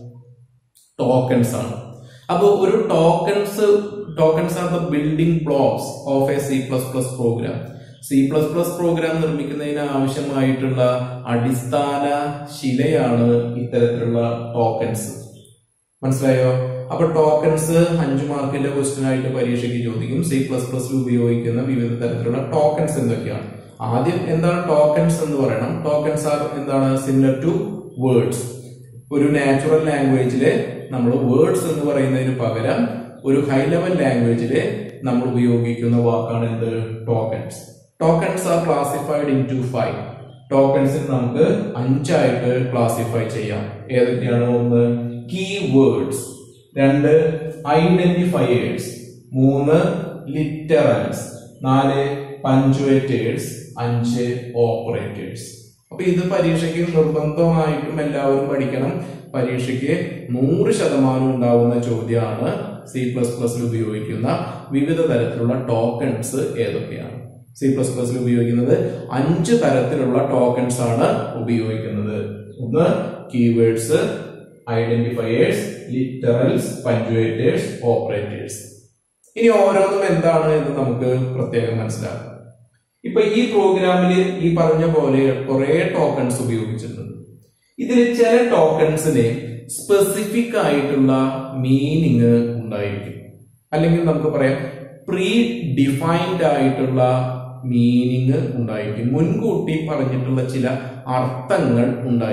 ടോക്കൺസ് ആണ് അപ്പോൾ ഒരു tokens tokens are the building blocks of a C plus plus program C plus plus program നിർമ്മിക്കുന്നതിന് ആവശ്യമായിട്ടുള്ള അടിസ്ഥാന ശിലയാണ് ഇത്തരത്തിലുള്ള ടോക്കൺസ് മനസ്സിലായോ അപ്പൊ ടോക്കൺസ് അഞ്ചു മാർക്കിന്റെ ക്വസ്റ്റ്യൻ ആയിട്ട് പരീക്ഷയ്ക്ക് ചോദിക്കും സി പ്ലസ് പ്ലസ് ഉപയോഗിക്കുന്ന വിവിധ തരത്തിലുള്ള ടോക്കൺസ് എന്തൊക്കെയാണ് ആദ്യം എന്താണ് ടോക്കൺസ് എന്ന് പറയണം ടോക്കൺസ് ആർ എന്താണ് സിമിലർ ടു വേർഡ്സ് ഒരു നാച്ചുറൽ ലാംഗ്വേജില് നമ്മൾ വേർഡ്സ് എന്ന് പറയുന്നതിന് പകരം ഒരു ഹൈ ലെവൽ ലാംഗ്വേജില് നമ്മൾ ഉപയോഗിക്കുന്ന വാക്കാണ് എന്ത് tokens tokens are classified into five ടോക്കൺസിൽ നമുക്ക് അഞ്ചായിട്ട് ക്ലാസിഫൈ ചെയ്യാം ഏതൊക്കെയാണ് ഒന്ന് കീ വേർഡ്സ് രണ്ട് ഐഡന്റിഫയേഴ്സ് മൂന്ന് ലിറ്ററൽസ് നാല് പഞ്ച്വേറ്റേഴ്സ് അഞ്ച് ഓപ്പറേറ്റേഴ്സ് അപ്പൊ ഇത് പരീക്ഷയ്ക്ക് നിർബന്ധമായിട്ടും എല്ലാവരും പഠിക്കണം പരീക്ഷയ്ക്ക് നൂറ് ശതമാനം ഉണ്ടാവുന്ന ചോദ്യമാണ് സി പ്ലസ് പ്ലസിൽ ഉപയോഗിക്കുന്ന വിവിധ തരത്തിലുള്ള ടോക്കൺസ് ഏതൊക്കെയാണ് സി പ്ലസ് പ്ലസിൽ ഉപയോഗിക്കുന്നത് അഞ്ച് തരത്തിലുള്ള ടോക്കൺസ് ആണ് ഉപയോഗിക്കുന്നത് ഒന്ന് keywords identifiers literals punctuators operators ഇനി ഓരോന്നും എന്താണ് എന്ന് നമുക്ക് പ്രത്യേകം മനസ്സിലാക്കാം ഇപ്പൊ ഈ പ്രോഗ്രാമിൽ ഈ പറഞ്ഞ പോലെ കുറെ ടോക്കൺസ് ഉപയോഗിച്ചിട്ടുണ്ട് ഇതിൽ ചില ടോക്കൺസിന് സ്പെസിഫിക് ആയിട്ടുള്ള മീനിങ് ഉണ്ടായിരിക്കും അല്ലെങ്കിൽ നമുക്ക് പറയാം പ്രീ ഡിഫൈൻഡ് ആയിട്ടുള്ള മീനിങ് ഉണ്ടായിരിക്കും മുൻകൂട്ടി പറഞ്ഞിട്ടുള്ള ചില അർത്ഥങ്ങൾ ഉണ്ടായിരിക്കും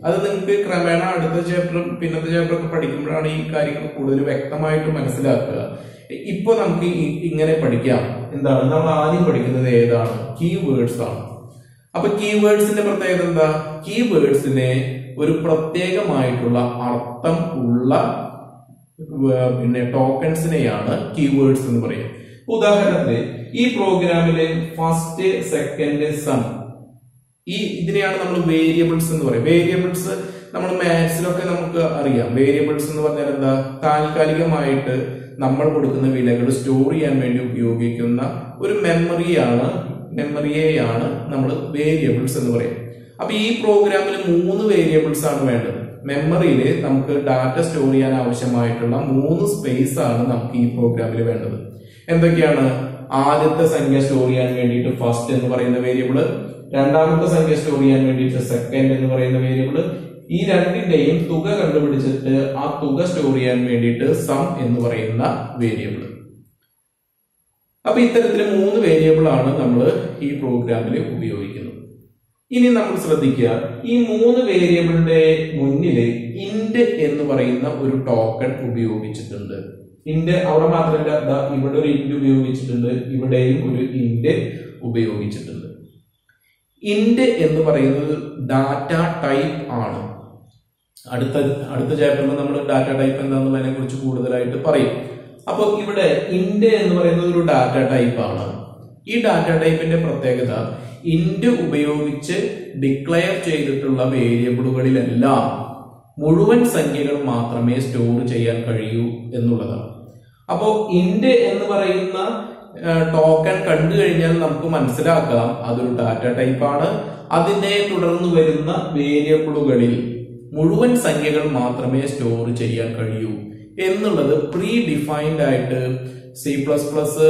അത് നിങ്ങൾക്ക് ക്രമേണ അടുത്ത ചാപ്റ്ററും പിന്നത്തെ ചാപ്റ്റർ ഒക്കെ പഠിക്കുമ്പോഴാണ് ഈ കാര്യങ്ങൾ കൂടുതൽ വ്യക്തമായിട്ട് മനസ്സിലാക്കുക ഇപ്പൊ നമുക്ക് ഇ- ഇങ്ങനെ പഠിക്കാം എന്താണ് നമ്മൾ ആദ്യം പഠിക്കുന്നത് ഏതാണ് കീവേഡ്സ് ആണ് അപ്പൊ കീവേഡ്സിന്റെ പ്രത്യേകത എന്താ കീവേഡ്സിനെ ഒരു പ്രത്യേകമായിട്ടുള്ള അർത്ഥം ഉള്ള വ- പിന്നെ ടോക്കൺസിനെയാണ് കീവേഡ്സ് എന്ന് പറയുന്നത് ഉദാഹരണത്തിന് ഈ പ്രോഗ്രാമിലെ ഫസ്റ്റ് സെക്കൻഡ് സം ഈ ഇതിനെയാണ് നമ്മൾ വേരിയബിൾസ് എന്ന് പറയും വേരിയബിൾസ് നമ്മൾ മാത്സിലൊക്കെ നമുക്ക് അറിയാം വേരിയബിൾസ് എന്ന് പറഞ്ഞാൽ എന്താ താൽക്കാലികമായിട്ട് നമ്മൾ കൊടുക്കുന്ന വിലകൾ സ്റ്റോർ ചെയ്യാൻ വേണ്ടി ഉപയോഗിക്കുന്ന ഒരു മെമ്മറിയാണ് മെമ്മറിയെയാണ് നമ്മൾ വേരിയബിൾസ് എന്ന് പറയും അപ്പൊ ഈ പ്രോഗ്രാമിൽ മൂന്ന് വേരിയബിൾസ് ആണ് വേണ്ടത് മെമ്മറിയിൽ നമുക്ക് ഡാറ്റ സ്റ്റോർ ചെയ്യാൻ ആവശ്യമായിട്ടുള്ള മൂന്ന് സ്പേസ് ആണ് നമുക്ക് ഈ പ്രോഗ്രാമിൽ വേണ്ടത് എന്തൊക്കെയാണ് ആദ്യത്തെ സംഖ്യ സ്റ്റോർ ചെയ്യാൻ വേണ്ടിയിട്ട് ഫസ്റ്റ് എന്ന് പറയുന്ന വേരിയബിള് രണ്ടാമത്തെ സംഖ്യ സ്റ്റോർ ചെയ്യാൻ വേണ്ടിയിട്ട് സെക്കൻഡ് എന്ന് പറയുന്ന വേരിയബിള് ഈ രണ്ടിന്റെയും തുക കണ്ടുപിടിച്ചിട്ട് ആ തുക സ്റ്റോർ ചെയ്യാൻ വേണ്ടിയിട്ട് സം എന്ന് പറയുന്ന വേരിയബിള് അപ്പൊ ഇത്തരത്തില് മൂന്ന് വേരിയബിൾ ആണ് നമ്മൾ ഈ പ്രോഗ്രാമിൽ ഉപയോഗിക്കുന്നത് ഇനി നമ്മൾ ശ്രദ്ധിക്കുക ഈ മൂന്ന് വേരിയബിളിന്റെ മുന്നില് ഇന്റ് എന്ന് പറയുന്ന ഒരു ടോക്കൺ ഉപയോഗിച്ചിട്ടുണ്ട് ഇന്റ് അവിടെ മാത്രമല്ല ദാ ഇവിടെ ഒരു ഇന്റ് ഉപയോഗിച്ചിട്ടുണ്ട് ഇവിടെയും ഒരു ഇന്റ് ഉപയോഗിച്ചിട്ടുണ്ട് ഇന്റ് എന്ന് പറയുന്നത് ഡാറ്റ ടൈപ്പ് ആണ് അടുത്ത അടുത്ത ചാപ്റ്ററിൽ നമ്മൾ ഡാറ്റ ടൈപ്പ് എന്താണെന്നുള്ളതിനെ കുറിച്ച് കൂടുതലായിട്ട് പറയും അപ്പോൾ ഇവിടെ ഇന്റ് എന്ന് പറയുന്നത് ഒരു ഡാറ്റ ടൈപ്പ് ആണ് ഈ ഡാറ്റ ടൈപ്പിന്റെ പ്രത്യേകത ഇന്റ് ഉപയോഗിച്ച് ഡിക്ലെയർ ചെയ്തിട്ടുള്ള വേരിയബിളുകളിലെല്ലാം മുഴുവൻ സംഖ്യകൾ മാത്രമേ സ്റ്റോർ ചെയ്യാൻ കഴിയൂ എന്നുള്ളതാണ് അപ്പോൾ ഇന്റ് എന്ന് പറയുന്ന ടോക്കൺ കണ്ടു കഴിഞ്ഞാൽ നമുക്ക് മനസ്സിലാക്കാം അതൊരു ഡാറ്റ ടൈപ്പ് ആണ് അതിനെ തുടർന്ന് വരുന്ന വേരിയബിളുകളിൽ മുഴുവൻ സംഖ്യകൾ മാത്രമേ സ്റ്റോർ ചെയ്യാൻ കഴിയൂ എന്നുള്ളത് പ്രീ ഡിഫൈൻഡ് ആയിട്ട് C plus plus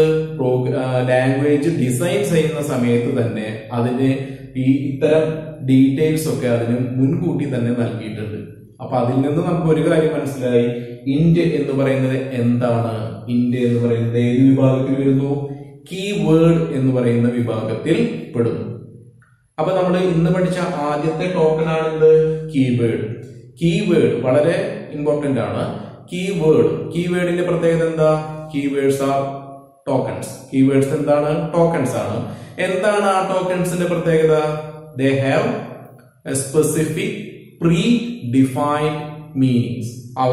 language design ചെയ്യുന്ന സമയത്ത് തന്നെ അതിന് ഈ ഇത്തരം ഡീറ്റെയിൽസ് ഒക്കെ അതിന് മുൻകൂട്ടി തന്നെ നൽകിയിട്ടുണ്ട് അപ്പൊ അതിൽ നിന്ന് നമുക്ക് ഒരു കാര്യം മനസ്സിലായി ഇന്റ് എന്ന് പറയുന്നത് എന്താണ് ഇന്റ് എന്ന് പറയുന്നത് ഏത് വിഭാഗത്തിൽ വരുന്നു കീവേഡ് എന്ന് പറയുന്ന വിഭാഗത്തിൽ പെടുന്നു അപ്പൊ നമ്മൾ ഇന്ന് പഠിച്ച ആദ്യത്തെ ടോക്കൺ ആണെന്ത് കീവേഡ് കീവേഡ് വളരെ ഇമ്പോർട്ടന്റ് ആണ് കീവേഡ് കീവേഡിന്റെ പ്രത്യേകത എന്താ കീവേഡ്സ് ആർ ടോക്കൺസ് കീവേഡ്സ് എന്താണ് ടോക്കൺസ് ആണ് എന്താണ് ആ ടോക്കൺസിന്റെ പ്രത്യേകത they have specific predefined meanings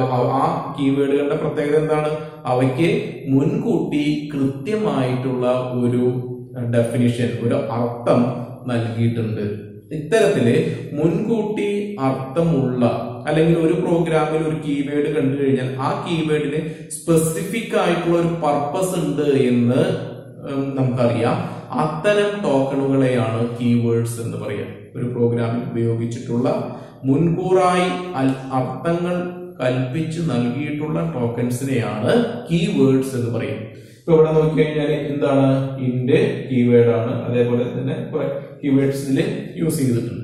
ആ കീവേഡുകളുടെ പ്രത്യേകത എന്താണ് അവയ്ക്ക് മുൻകൂട്ടി കൃത്യമായിട്ടുള്ള ഒരു ഡെഫിനിഷൻ ഒരു അർത്ഥം നൽകിയിട്ടുണ്ട് ഇത്തരത്തില് മുൻകൂട്ടി അർത്ഥമുള്ള അല്ലെങ്കിൽ ഒരു പ്രോഗ്രാമിൽ ഒരു കീവേഡ് കണ്ടു കഴിഞ്ഞാൽ ആ കീവേഡിന് സ്പെസിഫിക് ആയിട്ടുള്ള ഒരു പർപ്പസ് ഉണ്ട് എന്ന് ഉം, നമുക്കറിയാം അത്തരം ടോക്കണുകളെയാണ് കീവേഡ്സ് എന്ന് പറയാം ഒരു പ്രോഗ്രാമിൽ ഉപയോഗിച്ചിട്ടുള്ള മുൻകൂറായി അൽ- അർത്ഥങ്ങൾ കൽപ്പിച്ച് നൽകിയിട്ടുള്ള ടോക്കൺസിനെയാണ് കീവേഡ്സ് എന്ന് പറയും ഇപ്പൊ ഇവിടെ നോക്കിക്കഴിഞ്ഞാൽ എന്താണ് ഇന്റ് കീവേഡ് ആണ് അതേപോലെ തന്നെ കുറെ കീവേഡ്സ് ഇതിൽ യൂസ് ചെയ്തിട്ടുണ്ട്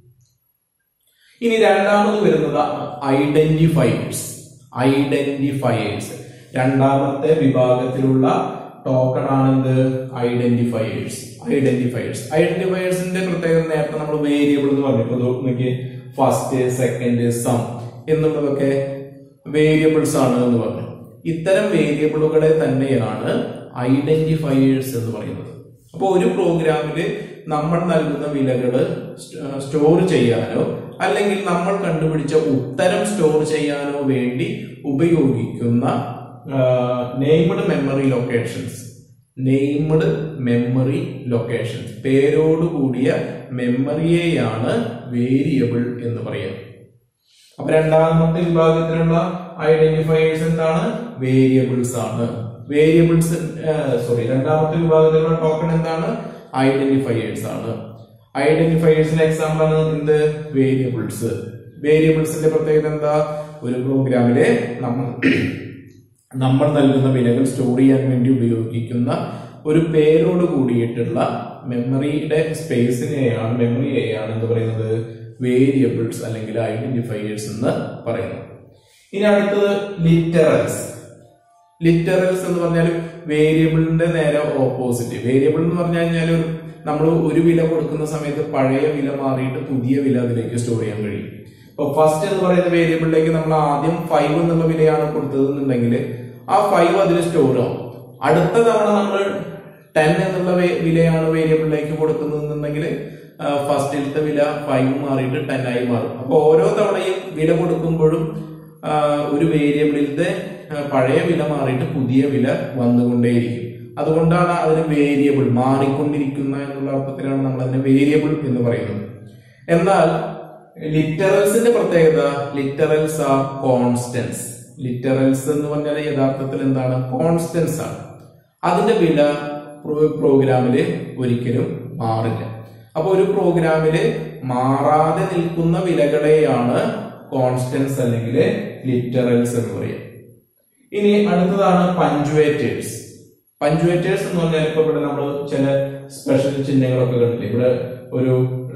ഇനി രണ്ടാമത് വരുന്നത് ഐഡന്റിഫയേഴ്സ് ഐഡന്റിഫയേഴ്സ് രണ്ടാമത്തെ വിഭാഗത്തിലുള്ള ടോക്കൺ ആണെന്ത് ഐഡന്റിഫയേഴ്സ് ഐഡന്റിഫയേഴ്സ് ഐഡന്റിഫയേഴ്സിന്റെ പ്രത്യേകത നേരത്തെ നമ്മൾ വേരിയബിൾ എന്ന് പറഞ്ഞപ്പോൾ നോക്കി ഫസ്റ്റ് സെക്കൻഡ് സം എന്നുള്ളതൊക്കെ വേരിയബിൾസ് ആണ് എന്ന് പറഞ്ഞു ഇത്തരം വേരിയബിളുകളെ തന്നെയാണ് ഐഡന്റിഫയേഴ്സ് എന്ന് പറയുന്നത് അപ്പോൾ ഒരു പ്രോഗ്രാമിൽ നമ്മൾ നൽകുന്ന വിലകൾ സ്റ്റോർ ചെയ്യാനോ അല്ലെങ്കിൽ നമ്മൾ കണ്ടുപിടിച്ച ഉത്തരം സ്റ്റോർ ചെയ്യാനോ വേണ്ടി ഉപയോഗിക്കുന്ന named memory locations named memory locations പേരോട് കൂടിയ മെമ്മറിയെയാണ് വേരിയബിൾ എന്ന് പറയുക അപ്പൊ രണ്ടാമത്തെ വിഭാഗത്തിലുള്ള ഐഡന്റിഫയേഴ്സ് എന്താണ് വേരിയബിൾസ് ആണ് വേരിയബിൾസ് സോറി രണ്ടാമത്തെ വിഭാഗത്തിലുള്ള ടോക്കൺ എന്താണ് ഐഡന്റിഫയേഴ്സ് ആണ് ഐഡന്റിഫയേഴ്സിന്റെ എക്സാമ്പിൾ ആണ് എന്ത് വേരിയബിൾസ് വേരിയബിൾസിന്റെ പ്രത്യേകത എന്താ ഒരു പ്രോഗ്രാമിലെ നമ്മൾ നമ്മൾ നൽകുന്ന വിലകൾ സ്റ്റോർ ചെയ്യാൻ വേണ്ടി ഉപയോഗിക്കുന്ന ഒരു പേരോട് കൂടിയിട്ടുള്ള മെമ്മറിയുടെ സ്പേസിനെയാണ് മെമ്മറിയെയാണ് എന്ത് പറയുന്നത് വേരിയബിൾസ് അല്ലെങ്കിൽ ഐഡന്റിഫയേഴ്സ് എന്ന് പറയുന്നത് ഇനി അടുത്തത് ലിറ്ററൽസ് ലിറ്ററൽസ് എന്ന് പറഞ്ഞാൽ വേരിയബിളിന്റെ നേരെ ഓപ്പോസിറ്റ് വേരിയബിൾ എന്ന് പറഞ്ഞു കഴിഞ്ഞാൽ നമ്മൾ ഒരു വില കൊടുക്കുന്ന സമയത്ത് പഴയ വില മാറിയിട്ട് പുതിയ വില അതിലേക്ക് സ്റ്റോർ ചെയ്യാൻ കഴിയും ഇപ്പൊ ഫസ്റ്റ് എന്ന് പറയുന്ന വേരിയബിളിലേക്ക് നമ്മൾ ആദ്യം ഫൈവ് എന്നുള്ള വിലയാണ് കൊടുത്തതെന്നുണ്ടെങ്കിൽ ആ ഫൈവ് അതിൽ സ്റ്റോർ ആവും അടുത്ത തവണ നമ്മൾ ടെൻ എന്നുള്ള വേ- വിലയാണ് വേരിയബിളിലേക്ക് കൊടുക്കുന്നതെന്നുണ്ടെങ്കിൽ ഫസ്റ്റിലത്തെ വില ഫൈവ് മാറിയിട്ട് ടെൻ ആയി മാറും അപ്പൊ ഓരോ തവണയും വില കൊടുക്കുമ്പോഴും ആ, ഒരു വേരിയബിളിലത്തെ ആ, പഴയ വില മാറിയിട്ട് പുതിയ വില വന്നുകൊണ്ടേയിരിക്കും അതുകൊണ്ടാണ് അതിന് വേരിയബിൾ മാറിക്കൊണ്ടിരിക്കുന്ന എന്നുള്ള അർത്ഥത്തിലാണ് നമ്മൾ അതിനെ വേരിയബിൾ എന്ന് പറയുന്നത് എന്നാൽ ലിറ്ററൽസിന്റെ പ്രത്യേകത ലിറ്ററൽസ് ആർ കോൺസ്റ്റൻസ് ലിറ്ററൽസ് എന്ന് പറഞ്ഞാൽ യഥാർത്ഥത്തിൽ എന്താണ് കോൺസ്റ്റൻസ് ആണ് അതിന്റെ വില പ്രോ- പ്രോഗ്രാമില് ഒരിക്കലും മാറില്ല അപ്പൊ ഒരു പ്രോഗ്രാമില് മാറാതെ നിൽക്കുന്ന വിലകളെയാണ് കോൺസ്റ്റൻസ് അല്ലെങ്കിൽ ലിറ്ററൽസ് എന്ന് പറയുക ഇനി അടുത്തതാണ് പഞ്ച്വേറ്റേഴ്സ് പഞ്ച്വേറ്റേഴ്സ് എന്ന് പറഞ്ഞാൽ ഇപ്പൊ ഇവിടെ നമ്മൾ ചില സ്പെഷ്യൽ ചിഹ്നങ്ങളൊക്കെ കണ്ടില്ലേ ഇവിടെ ഒരു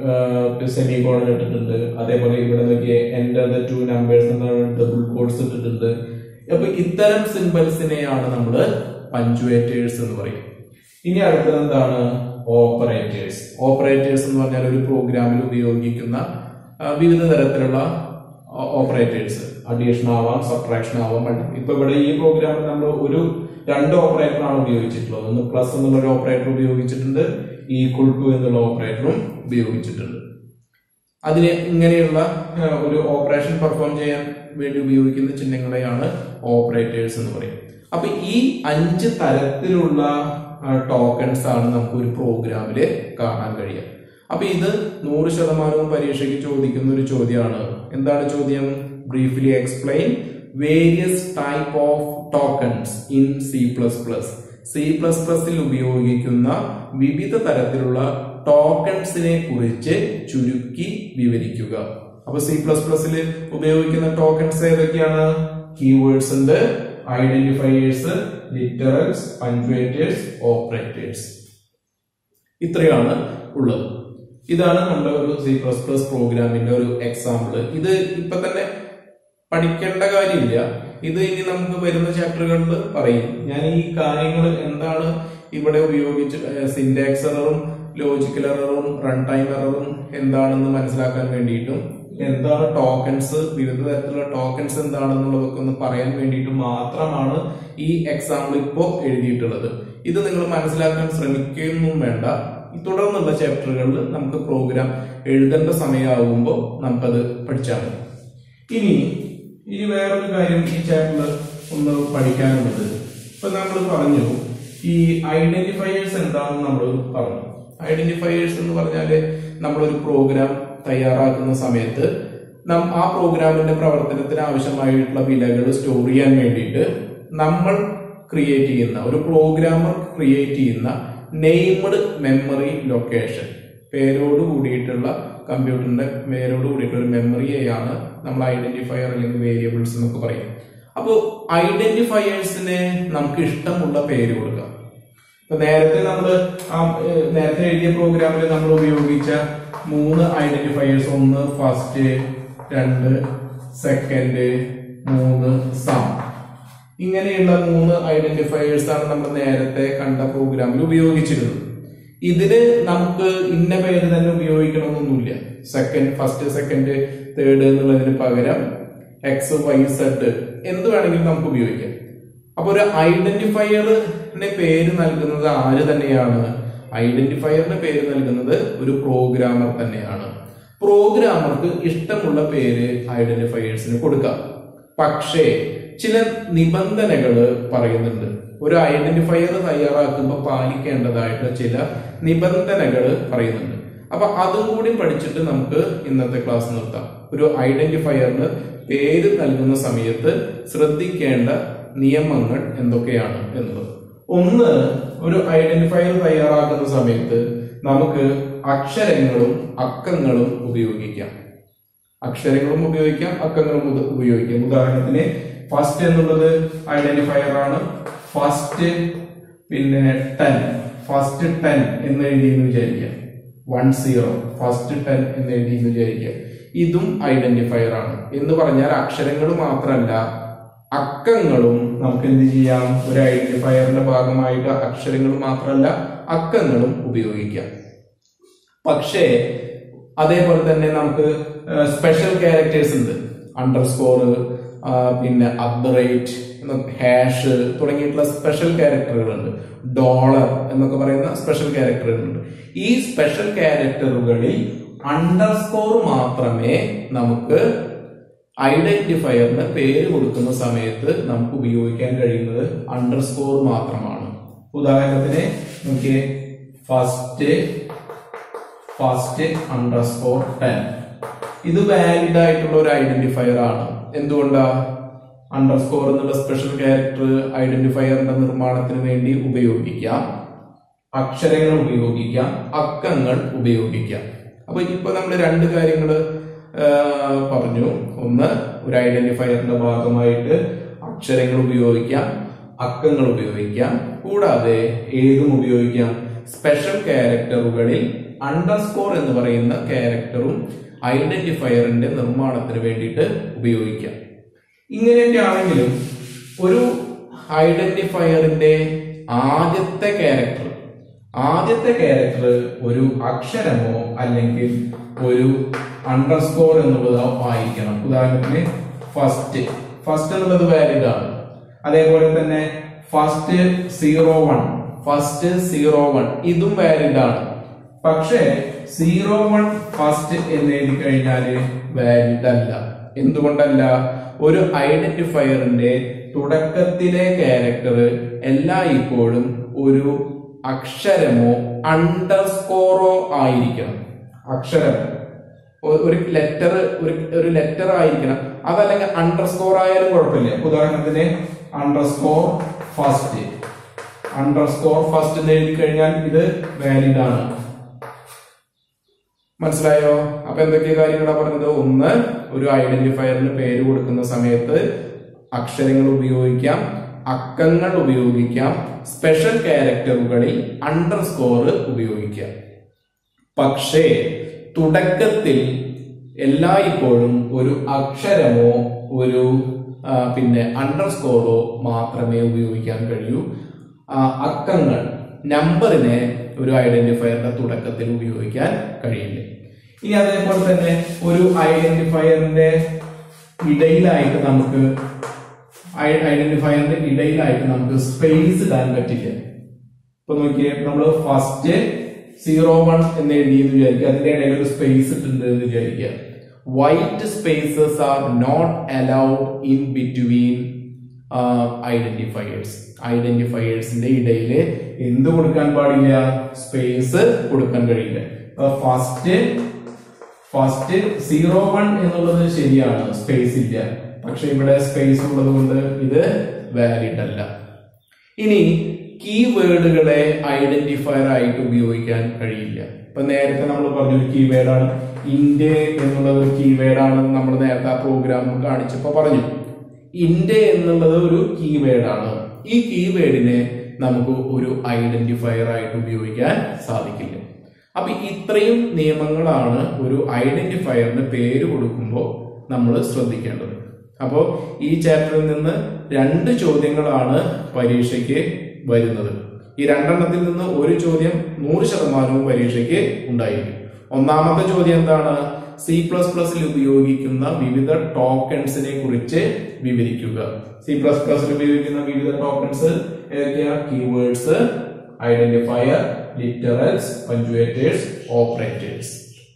സെമി കോളൻ ഇട്ടിട്ടുണ്ട് അതേപോലെ ഇവിടെ നോക്കിയേ enter the two numbers double quotes ഇട്ടിട്ടുണ്ട് അപ്പൊ ഇത്തരം സിമ്പിൾസിനെയാണ് നമ്മൾ പഞ്ച്വേറ്റേഴ്സ് എന്ന് പറയും ഇനി അടുത്തത് എന്താണ് ഓപ്പറേറ്റേഴ്സ് ഓപ്പറേറ്റേഴ്സ് എന്ന് പറഞ്ഞാൽ ഒരു പ്രോഗ്രാമിൽ ഉപയോഗിക്കുന്ന ആ, വിവിധ തരത്തിലുള്ള ഓപ്പറേറ്റേഴ്സ് അഡീഷൻ ആവാം സബ്ട്രാക്ഷൻ ആവാം multi- ഇപ്പൊ ഇവിടെ ഈ പ്രോഗ്രാമിൽ നമ്മൾ ഒരു രണ്ട് ഓപ്പറേറ്റർ ആണ് ഉപയോഗിച്ചിട്ടുള്ളത് ഒന്ന് പ്ലസ് എന്നുള്ള ഒരു ഓപ്പറേറ്റർ ഉപയോഗിച്ചിട്ടുണ്ട് ഈക്വൽ ടു എന്നുള്ള ഓപ്പറേറ്ററും ഉപയോഗിച്ചിട്ടുണ്ട് അതിന് ഇങ്ങനെയുള്ള ആ, ഒരു ഓപ്പറേഷൻ പെർഫോം ചെയ്യാൻ വേണ്ടി ഉപയോഗിക്കുന്ന ചിഹ്നങ്ങളെയാണ് ഓപ്പറേറ്റേഴ്സ് എന്ന് പറയും അപ്പൊ ഈ അഞ്ച് തരത്തിലുള്ള ടോക്കൺസ് ആണ് നമുക്ക് ഒരു പ്രോഗ്രാമില് കാണാൻ കഴിയുക അപ്പൊ ഇത് നൂറ് ശതമാനവും പരീക്ഷയ്ക്ക് ചോദിക്കുന്ന ഒരു ചോദ്യമാണ് എന്താണ് ചോദ്യം briefly explain various type of tokens in C plus plus C plus പ്ലസിൽ ഉപയോഗിക്കുന്ന വിവിധ തരത്തിലുള്ള ടോക്കൺസിനെ കുറിച്ച് ചുരുക്കി വിവരിക്കുക അപ്പൊ സി പ്ലസ് പ്ലസിൽ ഉപയോഗിക്കുന്ന ടോക്കൺസ് ഏതൊക്കെയാണ് കീവേഡ്സ് ഉണ്ട് ഐഡന്റിഫയേഴ്സ് ലിറ്ററൽസ് പഞ്ച്വേറ്റേഴ്സ് ഓപ്പറേറ്റേഴ്സ് ഇത്രയാണ് ഉള്ളത് ഇതാണ് നമ്മുടെ ഒരു സി പ്ലസ് പ്ലസ് പ്രോഗ്രാമിന്റെ ഒരു എക്സാമ്പിൾ ഇത് ഇപ്പൊ തന്നെ പഠിക്കേണ്ട കാര്യമില്ല ഇത് ഇനി നമുക്ക് വരുന്ന ചാപ്റ്ററുകളിൽ പറയും ഞാൻ ഈ കാര്യങ്ങൾ എന്താണ് ഇവിടെ ഉപയോഗിച്ച് സിൻഡാക്സ് എററും ലോജിക്കൽ എററും റൺ ടൈം എററും എന്താണെന്ന് മനസ്സിലാക്കാൻ വേണ്ടിയിട്ടും എന്താണ് ടോക്കൺസ് വിവിധ തരത്തിലുള്ള ടോക്കൺസ് എന്താണെന്നുള്ളതൊക്കെ ഒന്ന് പറയാൻ വേണ്ടിയിട്ട് മാത്രമാണ് ഈ എക്സാമ്പിൾ ഇപ്പോൾ എഴുതിയിട്ടുള്ളത് ഇത് നിങ്ങൾ മനസ്സിലാക്കാൻ ശ്രമിക്കുകയൊന്നും വേണ്ട ഈ തുടർന്നുള്ള ചാപ്റ്ററുകളിൽ നമുക്ക് പ്രോഗ്രാം എഴുതേണ്ട സമയമാകുമ്പോൾ നമുക്കത് പഠിച്ചാൽ മതി ഇനി ഇനി വേറൊരു കാര്യം ഈ ചാപ്റ്ററിൽ ഒന്ന് പഠിക്കാനുള്ളത് ഇപ്പൊ നമ്മൾ പറഞ്ഞു ഈ ഐഡന്റിഫയേഴ്സ് എന്താണെന്ന് നമ്മൾ പറഞ്ഞു ഐഡന്റിഫയേഴ്സ് എന്ന് പറഞ്ഞാല് നമ്മളൊരു പ്രോഗ്രാം തയ്യാറാക്കുന്ന സമയത്ത് നം ആ പ്രോഗ്രാമിന്റെ പ്രവർത്തനത്തിന് ആവശ്യമായിട്ടുള്ള വിലകൾ സ്റ്റോർ ചെയ്യാൻ വേണ്ടിയിട്ട് നമ്മൾ ക്രിയേറ്റ് ചെയ്യുന്ന ഒരു പ്രോഗ്രാമർ ക്രിയേറ്റ് ചെയ്യുന്ന നെയ്മഡ് മെമ്മറി ലൊക്കേഷൻ പേരോട് കൂടിയിട്ടുള്ള കമ്പ്യൂട്ടറിന്റെ പേരോട് കൂടിയിട്ടുള്ള ഒരു മെമ്മറിയെയാണ് നമ്മൾ ഐഡന്റിഫയർ അല്ലെങ്കിൽ വേരിയബിൾസ് എന്നൊക്കെ പറയും അപ്പോൾ ഐഡന്റിഫയേഴ്സിന് നമുക്ക് ഇഷ്ടമുള്ള പേര് കൊടുക്കാം ഇപ്പൊ നേരത്തെ നമ്മൾ ആ ഏഹ്, നേരത്തെ എഴുതിയ പ്രോഗ്രാമിൽ നമ്മൾ ഉപയോഗിച്ച മൂന്ന് ഐഡന്റിഫയേഴ്സ് ഒന്ന് ഫസ്റ്റ് രണ്ട് സെക്കൻഡ് മൂന്ന് സം ഇങ്ങനെയുള്ള മൂന്ന് ഐഡന്റിഫയേഴ്സ് ആണ് നമ്മൾ നേരത്തെ കണ്ട പ്രോഗ്രാമിൽ ഉപയോഗിച്ചിരുന്നത് ഇതിന് നമുക്ക് ഇന്ന പേര് തന്നെ ഉപയോഗിക്കണമെന്നൊന്നുമില്ല സെക്കൻഡ് ഫസ്റ്റ് സെക്കൻഡ് തേർഡ് എന്നുള്ളതിന് പകരം എക്സ് വൈ സെഡ് എന്ത് വേണമെങ്കിലും നമുക്ക് ഉപയോഗിക്കാം അപ്പൊ ഒരു ഐഡന്റിഫയറിന്റെ പേര് നൽകുന്നത് ആര് തന്നെയാണ് ഐഡന്റിഫയറിന്റെ പേര് നൽകുന്നത് ഒരു പ്രോഗ്രാമർ തന്നെയാണ് പ്രോഗ്രാമർക്ക് ഇഷ്ടമുള്ള പേര് ഐഡന്റിഫയേഴ്സിന് കൊടുക്കാം പക്ഷേ ചില നിബന്ധനകൾ പറയുന്നുണ്ട് ഒരു ഐഡന്റിഫയർ തയ്യാറാക്കുമ്പോൾ പാലിക്കേണ്ടതായിട്ടുള്ള ചില നിബന്ധനകൾ പറയുന്നുണ്ട് അപ്പൊ അതും കൂടി പഠിച്ചിട്ട് നമുക്ക് ഇന്നത്തെ ക്ലാസ് നിർത്താം ഒരു ഐഡന്റിഫയറിന് പേര് നൽകുന്ന സമയത്ത് ശ്രദ്ധിക്കേണ്ട നിയമങ്ങൾ എന്തൊക്കെയാണ് എന്നുള്ളത് ഒന്ന് ഒരു ഐഡന്റിഫയർ തയ്യാറാക്കുന്ന സമയത്ത് നമുക്ക് അക്ഷരങ്ങളും അക്കങ്ങളും ഉപയോഗിക്കാം അക്ഷരങ്ങളും ഉപയോഗിക്കാം അക്കങ്ങളും ഉപ- ഉപയോഗിക്കാം ഉദാഹരണത്തിന് ഫസ്റ്റ് എന്നുള്ളത് ഐഡന്റിഫയർ ആണ് ഫസ്റ്റ് പിന്നെ ടെൻ ഫസ്റ്റ് ടെൻ എന്ന് എഴുതിയെന്ന് വിചാരിക്കാം വൺ സീറോ ഫസ്റ്റ് ടെൻ എന്ന് എഴുതിയെന്ന് വിചാരിക്കുക ഇതും ഐഡന്റിഫയർ ആണ് എന്ന് പറഞ്ഞാൽ അക്ഷരങ്ങൾ മാത്രമല്ല അക്കങ്ങളും നമുക്ക് എന്ത് ചെയ്യാം ഒരു ഐഡന്റിഫയറിന്റെ ഭാഗമായിട്ട് അക്ഷരങ്ങൾ മാത്രമല്ല അക്കങ്ങളും ഉപയോഗിക്കാം പക്ഷേ അതേപോലെ തന്നെ നമുക്ക് സ്പെഷ്യൽ ക്യാരക്ടേഴ്സ് ഉണ്ട് അണ്ടർ സ്കോർ പിന്നെ അപ്ഡറേറ്റ് ഹാഷ് തുടങ്ങിയിട്ടുള്ള സ്പെഷ്യൽ ക്യാരക്ടറുകളുണ്ട് ഡോളർ എന്നൊക്കെ പറയുന്ന സ്പെഷ്യൽ ക്യാരക്ടറുകളുണ്ട് ഈ സ്പെഷ്യൽ ക്യാരക്ടറുകളിൽ അണ്ടർ സ്കോർ മാത്രമേ നമുക്ക് ഐഡന്റിഫയറിന് പേര് കൊടുക്കുന്ന സമയത്ത് നമുക്ക് ഉപയോഗിക്കാൻ കഴിയുന്നത് അണ്ടർ സ്കോർ മാത്രമാണ് ഉദാഹരണത്തിന് നോക്കിയേ first first underscore ten ഇത് വാലിഡ് ആയിട്ടുള്ള ഒരു ഐഡന്റിഫയർ ആണ് എന്തുകൊണ്ടാ അണ്ടർ സ്കോർ എന്നുള്ള സ്പെഷ്യൽ ക്യാരക്ടർ ഐഡന്റിഫയറിന്റെ നിർമ്മാണത്തിന് വേണ്ടി ഉപയോഗിക്കാം അക്ഷരങ്ങൾ ഉപയോഗിക്കാം അക്കങ്ങൾ ഉപയോഗിക്കാം അപ്പൊ ഇപ്പൊ നമ്മൾ രണ്ട് കാര്യങ്ങൾ പറഞ്ഞു ഒന്ന് ഒരു ഐഡന്റിഫയറിന്റെ ഭാഗമായിട്ട് അക്ഷരങ്ങൾ ഉപയോഗിക്കാം അക്കങ്ങൾ ഉപയോഗിക്കാം കൂടാതെ ഏതും ഉപയോഗിക്കാം സ്പെഷ്യൽ ക്യാരക്ടറുകളിൽ അണ്ടർസ്കോർ എന്ന് പറയുന്ന ക്യാരക്ടറും ഐഡന്റിഫയറിന്റെ നിർമ്മാണത്തിന് വേണ്ടിയിട്ട് ഉപയോഗിക്കാം ഇങ്ങനെയൊക്കെ ആണെങ്കിലും ഒരു ഐഡന്റിഫയറിന്റെ ആദ്യത്തെ ക്യാരക്ടർ ആദ്യത്തെ ക്യാരക്ടർ ഒരു അക്ഷരമോ അല്ലെങ്കിൽ ഒരു അണ്ടർസ്കോർ എന്നുള്ളതോ ആയിരിക്കണം ഉദാഹരണത്തിന് ഫസ്റ്റ് ഫസ്റ്റ് എന്നുള്ളത് വാലിഡ് ആണ് അതേപോലെ തന്നെ first zero one first zero one ഇതും വാലിഡ് ആണ് പക്ഷേ സീറോ വൺ ഫസ്റ്റ് എന്ന് എഴുതി കഴിഞ്ഞാൽ വാലിഡ് അല്ല എന്തുകൊണ്ടല്ല ഒരു ഐഡന്റിഫയറിന്റെ തുടക്കത്തിലെ ക്യാരക്ടർ എല്ലായ്പ്പോഴും ഒരു അക്ഷരമോ അണ്ടർസ്കോറോ ആയിരിക്കണം അക്ഷരം ഒ- ഒരു ലെറ്റർ ഒരു ഒരു ലെറ്റർ ആയിരിക്കണം അതല്ലെങ്കിൽ അണ്ടർസ്കോർ ആയാലും കുഴപ്പമില്ല ഉദാഹരണത്തിന് അണ്ടർസ്കോർ ഫസ്റ്റ് അണ്ടർസ്കോർ ഫസ്റ്റ് എന്ന് എഴുതി കഴിഞ്ഞാൽ ഇത് വാലിഡ് ആണ് മനസ്സിലായോ അപ്പൊ എന്തൊക്കെ കാര്യങ്ങളാണ് പറഞ്ഞത് ഒന്ന് ഒരു ഐഡന്റിഫയറിന് പേര് കൊടുക്കുന്ന സമയത്ത് അക്ഷരങ്ങൾ ഉപയോഗിക്കാം അക്കങ്ങൾ ഉപയോഗിക്കാം സ്പെഷ്യൽ ക്യാരക്ടറുകളിൽ അണ്ടർസ്കോർ ഉപയോഗിക്കാം പക്ഷേ തുടക്കത്തിൽ എല്ലായ്പ്പോഴും ഒരു അക്ഷരമോ ഒരു ആ, പിന്നെ അണ്ടർസ്കോറോ മാത്രമേ ഉപയോഗിക്കാൻ കഴിയൂ ആ, അക്കങ്ങൾ നമ്പറിനെ ഒരു ഐഡന്റിഫയറിന്റെ തുടക്കത്തിൽ ഉപയോഗിക്കാൻ കഴിയില്ല ഇനി അതേപോലെ തന്നെ ഒരു ഐഡന്റിഫയറിന്റെ ഇടയിലായിട്ട് നമുക്ക് ഐഡന്റിഫയറിന്റെ ഇടയിലായിട്ട് നമുക്ക് സ്പേസ് ഇടാൻ പറ്റില്ല ഇപ്പൊ നോക്കിയേ നമ്മൾ ഫസ്റ്റ് സീറോ വൺ എന്ന് എഴുതി എന്ന് വിചാരിക്കുക അതിന്റെ ഇടയിൽ ഒരു സ്പേസ് ഇട്ടുണ്ട് എന്ന് വിചാരിക്കുക white spaces are not allowed in between identifiers ഐഡന്റിഫയേഴ്സിന്റെ ഇടയിൽ എന്ത് കൊടുക്കാൻ പാടില്ല സ്പേസ് കൊടുക്കാൻ കഴിയില്ല ഫസ്റ്റ് ഫസ്റ്റ് സീറോ വൺ എന്നുള്ളത് ശരിയാണ് സ്പേസ് ഇല്ല പക്ഷെ ഇവിടെ സ്പേസ് ഉള്ളത് കൊണ്ട് ഇത് വാലിഡ് അല്ല ഇനി കീവേഡുകളെ ഐഡന്റിഫയർ ആയിട്ട് ഉപയോഗിക്കാൻ കഴിയില്ല ഇപ്പൊ നേരത്തെ നമ്മൾ പറഞ്ഞ ഒരു കീവേഡാണ് ഇന്ത്യ എന്നുള്ള ഒരു കീവേഡാണ് നമ്മൾ നേരത്തെ ആ പ്രോഗ്രാം കാണിച്ചപ്പോ പറഞ്ഞു ഇന്ത്യ എന്നുള്ളത് ഒരു കീവേഡാണ് ഈ കീവേഡിനെ നമുക്ക് ഒരു ഐഡന്റിഫയർ ആയിട്ട് ഉപയോഗിക്കാൻ സാധിക്കില്ല അപ്പൊ ഇത്രയും നിയമങ്ങളാണ് ഒരു ഐഡന്റിഫയറിന് പേര് കൊടുക്കുമ്പോൾ നമ്മൾ ശ്രദ്ധിക്കേണ്ടത് അപ്പോൾ ഈ ചാപ്റ്ററിൽ നിന്ന് രണ്ട് ചോദ്യങ്ങളാണ് പരീക്ഷയ്ക്ക് വരുന്നത് ഈ രണ്ടെണ്ണത്തിൽ നിന്ന് ഒരു ചോദ്യം നൂറ് ശതമാനവും പരീക്ഷയ്ക്ക് ഉണ്ടായിരിക്കും ഒന്നാമത്തെ ചോദ്യം എന്താണ് സി പ്ലസ് പ്ലസിൽ ഉപയോഗിക്കുന്ന വിവിധ ടോക്കൺസിനെ കുറിച്ച് വിവരിക്കുക സി പ്ലസ് പ്ലസിൽ ഉപയോഗിക്കുന്ന വിവിധ ടോക്കൺസ് ഏതൊക്കെയാ keywords identifier literals punctuators operators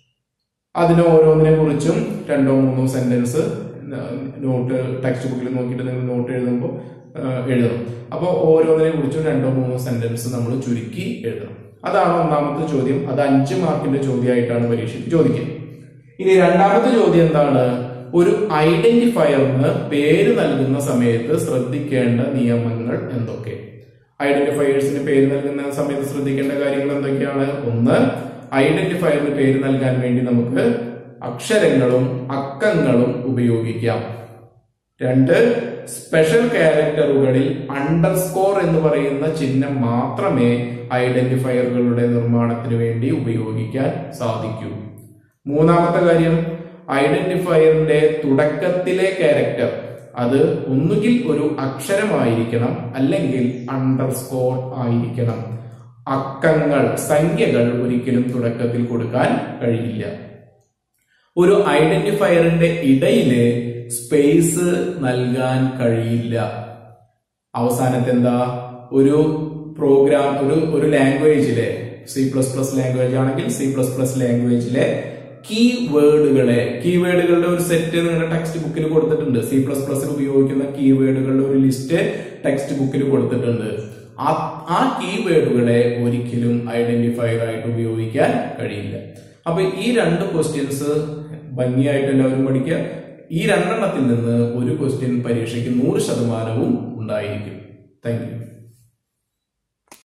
അതിന് ഓരോന്നിനെ കുറിച്ചും രണ്ടോ മൂന്നോ സെന്റൻസ് നോട്ട് ടെക്സ്റ്റ് ബുക്കിൽ നോക്കിയിട്ട് നിങ്ങൾ നോട്ട് എഴുതുമ്പോൾ എഴുതണം അപ്പോൾ ഓരോന്നിനെ കുറിച്ചും രണ്ടോ മൂന്നോ സെന്റൻസ് നമ്മൾ ചുരുക്കി എഴുതണം അതാണ് ഒന്നാമത്തെ ചോദ്യം അത് അഞ്ച് മാർക്കിന്റെ ചോദ്യമായിട്ടാണ് പരീക്ഷയ്ക്ക് ചോദിക്കുക ഇനി രണ്ടാമത്തെ ചോദ്യം എന്താണ് ഒരു ഐഡന്റിഫയറിന് പേര് നൽകുന്ന സമയത്ത് ശ്രദ്ധിക്കേണ്ട നിയമങ്ങൾ എന്തൊക്കെ ഐഡന്റിഫയേഴ്സിന് പേര് നൽകുന്ന സമയത്ത് ശ്രദ്ധിക്കേണ്ട കാര്യങ്ങൾ എന്തൊക്കെയാണ് ഒന്ന് ഐഡന്റിഫയറിന് പേര് നൽകാൻ വേണ്ടി നമുക്ക് അക്ഷരങ്ങളും അക്കങ്ങളും ഉപയോഗിക്കാം രണ്ട് സ്പെഷ്യൽ ക്യാരക്ടറുകളിൽ അണ്ടർസ്കോർ എന്ന് പറയുന്ന ചിഹ്നം മാത്രമേ ഐഡന്റിഫയറുകളുടെ നിർമ്മാണത്തിന് വേണ്ടി ഉപയോഗിക്കാൻ സാധിക്കൂ മൂന്നാമത്തെ കാര്യം ഐഡന്റിഫയറിന്റെ തുടക്കത്തിലെ ക്യാരക്ടർ അത് ഒന്നുകിൽ ഒരു അക്ഷരമായിരിക്കണം അല്ലെങ്കിൽ അണ്ടർസ്കോർ ആയിരിക്കണം അക്കങ്ങൾ സംഖ്യകൾ ഒരിക്കലും തുടക്കത്തിൽ കൊടുക്കാൻ കഴിയില്ല ഒരു ഐഡന്റിഫയറിന്റെ ഇടയില് സ്പേസ് നൽകാൻ കഴിയില്ല അവസാനത്തെ എന്താ ഒരു പ്രോഗ്രാം ഒരു ഒരു ലാംഗ്വേജിലെ സി പ്ലസ് പ്ലസ് ലാംഗ്വേജ് ആണെങ്കിൽ സി പ്ലസ് പ്ലസ് ലാംഗ്വേജിലെ കീ വേർഡുകളെ കീ വേർഡുകളുടെ ഒരു സെറ്റ് നിങ്ങളുടെ ടെക്സ്റ്റ് ബുക്കിൽ കൊടുത്തിട്ടുണ്ട് സി പ്ലസ് പ്ലസിൽ ഉപയോഗിക്കുന്ന കീ വേർഡുകളുടെ ഒരു ലിസ്റ്റ് ടെക്സ്റ്റ് ബുക്കിൽ കൊടുത്തിട്ടുണ്ട് ആ ആ കീ വേർഡുകളെ ഒരിക്കലും ഐഡന്റിഫയർ ആയിട്ട് ഉപയോഗിക്കാൻ കഴിയില്ല അപ്പൊ ഈ രണ്ട് ക്വസ്റ്റ്യൻസ് ഭംഗിയായിട്ട് എല്ലാവരും പഠിക്കുക ഈ രണ്ടെണ്ണത്തിൽ നിന്ന് ഒരു ക്വസ്റ്റ്യൻ പരീക്ഷയ്ക്ക് നൂറ് ശതമാനവും ഉണ്ടായിരിക്കും താങ്ക് യു